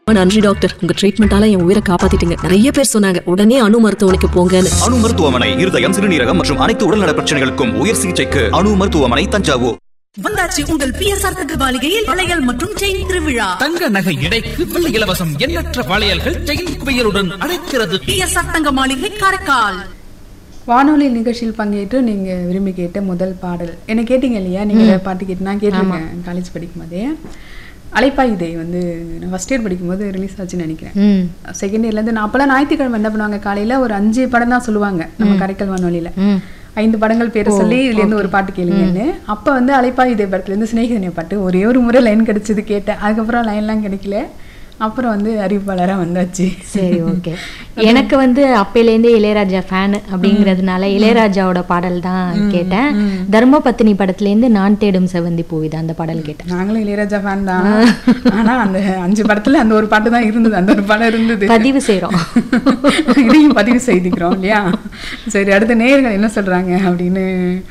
ரொம்ப நன்றி டாக்டர் உங்க ட்ரீட்மெண்டால என் உயிரை காப்பாத்திட்டீங்க நிறைய பேர் சொன்னாங்க உடனே அணு மருத்துவமனைக்கு போங்கன்னு அணு மருத்துவமனை இருதயம் சிறுநீரகம் மற்றும் அனைத்து உடல்நல பிரச்சனைகளுக்கும் உயர் சிகிச்சைக்கு அணு மருத்துவமனை தஞ்சாவூர் வந்தாச்சு உங்கள் பிஎஸ்ஆர் தகவலிகையில் வளையல் மற்றும் செயின் திருவிழா தங்க நகை எடைக்கு வெள்ளி இலவசம் எண்ணற்ற வளையல்கள் செயின் குவியலுடன் அழைக்கிறது பிஎஸ்ஆர் தங்க மாளிகை காரைக்கால் வானொலி நிகழ்ச்சியில் பங்கேற்று நீங்க விரும்பி கேட்ட முதல் பாடல் என்ன கேட்டீங்க இல்லையா நீங்க ஏதாவது பாட்டு கேட்டு நான் கேட்டிருக்கேன் காலேஜ் படிக்கும் போதே அலைப்பாயுதே வந்து நான் ஃபர்ஸ்ட் இயர் படிக்கும்போது ரிலீஸ் ஆச்சுன்னு நினைக்கிறேன் ம் செகண்ட் இயர்லேருந்து நான் அப்போல்லாம் ஞாயிற்றுக்கிழமை என்ன பண்ணுவாங்க காலையில ஒரு அஞ்சு படம் தான் சொல்லுவாங்க நம்ம கரைக்கல் வானொலியில ம் ஐந்து படங்கள் பேரை சொல்லி இதுல இருந்து ஒரு பாட்டு கேளுங்கன்னு அப்ப வந்து அலைப்பாயுதே படத்துல இருந்து சிநேகிதனிய பாட்டு ஒரே ஒரு முறை லைன் கிடைச்சது கேட்டேன் அதுக்கப்புறம் லைன்லாம் கிடைக்கல அப்புறம் வந்து அறிவிப்பாளரா வந்தாச்சு சரி ஓகே எனக்கு வந்து அப்பையிலேருந்தே இளையராஜா ஃபேன் அப்படிங்கிறதுனால இளையராஜாவோட பாடல் தான் கேட்டேன் தர்மபத்தினி படத்துலேருந்து நான் தேடும் செவந்தி பூவிதா அந்த பாடல் கேட்டேன் நாங்களும் இளையராஜா ஃபேன் தான் ஆனா அந்த அஞ்சு படத்துல அந்த ஒரு பாட்டு தான் இருந்தது அந்த ஒரு படம் இருந்தது பதிவு செய்றோம். இதையும் பதிவு செய்திக்கிறோம் இல்லையா சரி அடுத்த நேயர்கள் என்ன சொல்றாங்க அப்படின்னு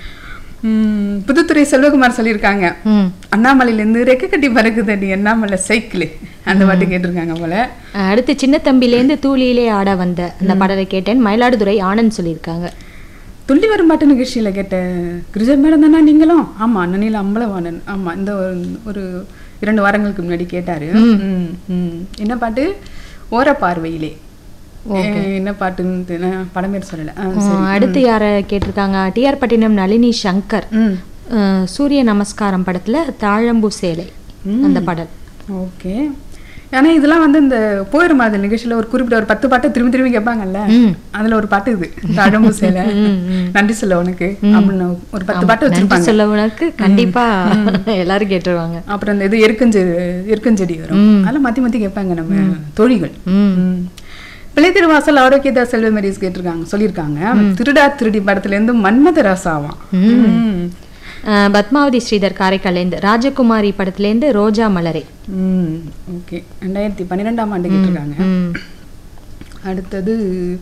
உம், புதுத்துறை செல்வகுமார் சொல்லியிருக்காங்க ம் அண்ணாமலையிலேருந்து ரெக்க கட்டி பறக்குதடி அண்ணாமலை சைக்கிள் அந்த பாட்டு கேட்டிருக்காங்க போல அடுத்து சின்ன தம்பிலேருந்து தூளியிலே ஆட வந்த அந்த பாடலை கேட்டேன் மயிலாடுதுறை ஆனந்த் சொல்லியிருக்காங்க துள்ளி வரும் பாட்டு நிகழ்ச்சியில கேட்ட கிருஜா மேடம் தானே நீங்களும் ஆமா அண்ணனில் அம்பலவாணன் ஆமா இந்த ஒரு- ஒரு இரண்டு வாரங்களுக்கு முன்னாடி கேட்டாரு ம், ம். என்ன பாட்டு ஓர பார்வையிலே அஹ், என்ன பாட்டுன்னு தெ- நான் படம் பேர் சொல்லல ஆ, சரி. ஆ, அடுத்து யார கேட்டிருக்காங்க டிஆர் பட்டினம் நளினி சங்கர் ம் அஹ், சூரிய நமஸ்காரம் படத்துல தாழம்பூ சேலை அந்த பாடல் ஓகே ஆனா இதெல்லாம் வந்து இந்த போயிரும் அது நிகழ்ச்சியில ஒரு குறிப்பிட்ட ஒரு பத்து பாட்டை திரும்பி திரும்பி கேட்பாங்கல்ல அதுல ஒரு பாட்டு இது தாழம்பு சேலை நன்றி சொல்ல உனக்கு அப்படின்னு ஒரு பத்து பாட்டு நன்றி வச்சிருப்பாங்க சொல்ல உனக்கு கண்டிப்பா எல்லாரும் கேட்டுருவாங்க அப்புறம் இந்த இது எருக்கஞ்செடி எருக்கஞ்செடி வரும் அதெல்லாம் மாத்தி மாத்தி கேட்பாங்க நம்ம தோழிகள் ம். பிள்ளை திருவாசல் ஆரோக்கியதா செல்வ மெரிஸ் கேட்டிருக்காங்க சொல்லியிருக்காங்க திருடா திருடி படத்துல இருந்து மன்மத ராசாவாம் ம். அஹ், பத்மாவதி ஸ்ரீதர் காரைக்கால்லேருந்து ராஜகுமாரி படத்துலேருந்து ரோஜா மலரே ம் ஓகே ரெண்டாயிரத்தி பன்னிரெண்டாம் ஆண்டு கேட்டிருக்காங்க ம் அடுத்தது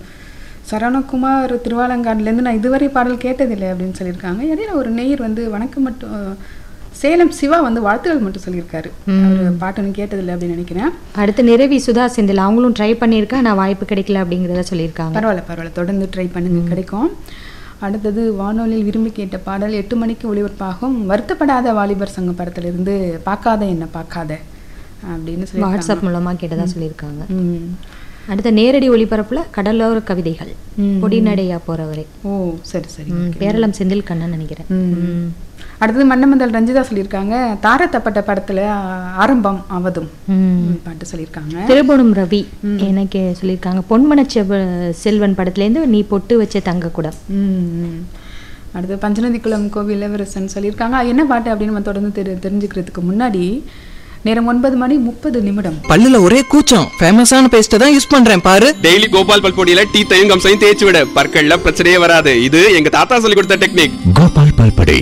சரவணகுமார் திருவாலங்காடுலேருந்து நான் இதுவரை பாடல் கேட்டதில்லை அப்படின்னு சொல்லியிருக்காங்க இடையில ஒரு நேயர் வந்து வணக்கம் மட்டும் சேலம் சிவா வந்து வாழ்த்துக்கள் மட்டும் சொல்லியிருக்காரு அவர் பாட்டுன்னு கேட்டதில்லை அப்படின்னு நினைக்கிறேன் அடுத்து நிரவி சுதா செந்தில் அவங்களும் ட்ரை பண்ணியிருக்கேன் நான் வாய்ப்பு கிடைக்கல அப்படிங்கிறத சொல்லியிருக்காங்க பரவாயில்ல பரவாயில்ல தொடர்ந்து ட்ரை பண்ணுங்க கிடைக்கும் அடுத்தது வானொலியில் விரும்பி கேட்ட பாடல் எட்டு மணிக்கு ஒளிபரப்பாகும் வருத்தப்படாத வாலிபர் சங்க படத்திலிருந்து பார்க்காத என்ன பார்க்காத அப்படின்னு சொல்லி வாட்ஸ்அப் மூலமா கேட்டதா சொல்லியிருக்காங்க ம் அடுத்த நேரடி ஒளிபரப்புல கடலோர கவிதைகள் பொடிநடையா போறவரே ஓ சரி சரி ம், பேரளம் செந்தில் கண்ணன் நினைக்கிறேன் ம். அடுத்தது மன்னமந்தல் ரஞ்சிதா சொல்லியிருக்காங்க தாரத்தப்பட்ட படத்துல ஆ- ஆரம்பம் அவதும் ம். ம், பாட்டு சொல்லியிருக்காங்க திருபுவனம் ரவி எனக்கு சொல்லியிருக்காங்க பொன்மன செவ- செல்வன் படத்துலேருந்து நீ பொட்டு வச்ச தங்க குடம் ம், ம். அடுத்து பஞ்சநதி குளம் கோவில் இளவரசன் சொல்லியிருக்காங்க அது என்ன பாட்டு அப்படின்னு நம்ம தொடர்ந்து தெரி தெரிஞ்சுக்கிறதுக்கு முன்னாடி நேரம் ஒன்பது மணி முப்பது நிமிடம் பல்லுல ஒரே கூச்சம் ஃபேமஸான பேஸ்ட்டை தான் யூஸ் பண்றேன் பாரு டெய்லி கோபால் பல்பொடியில டீ தையும் கம்சையும் தேய்ச்சி விட பற்கள்ல பிரச்சனையே வராது இது எங்க தாத்தா சொல்லி கொடுத்த டெக்னிக் கோபால் பல்படை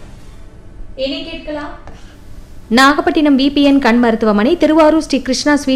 நாகப்பட்டினம் விபிஎன் கண் மருத்துவமனை திருவாரூர் ஸ்ரீ கிருஷ்ணா ஸ்வீட்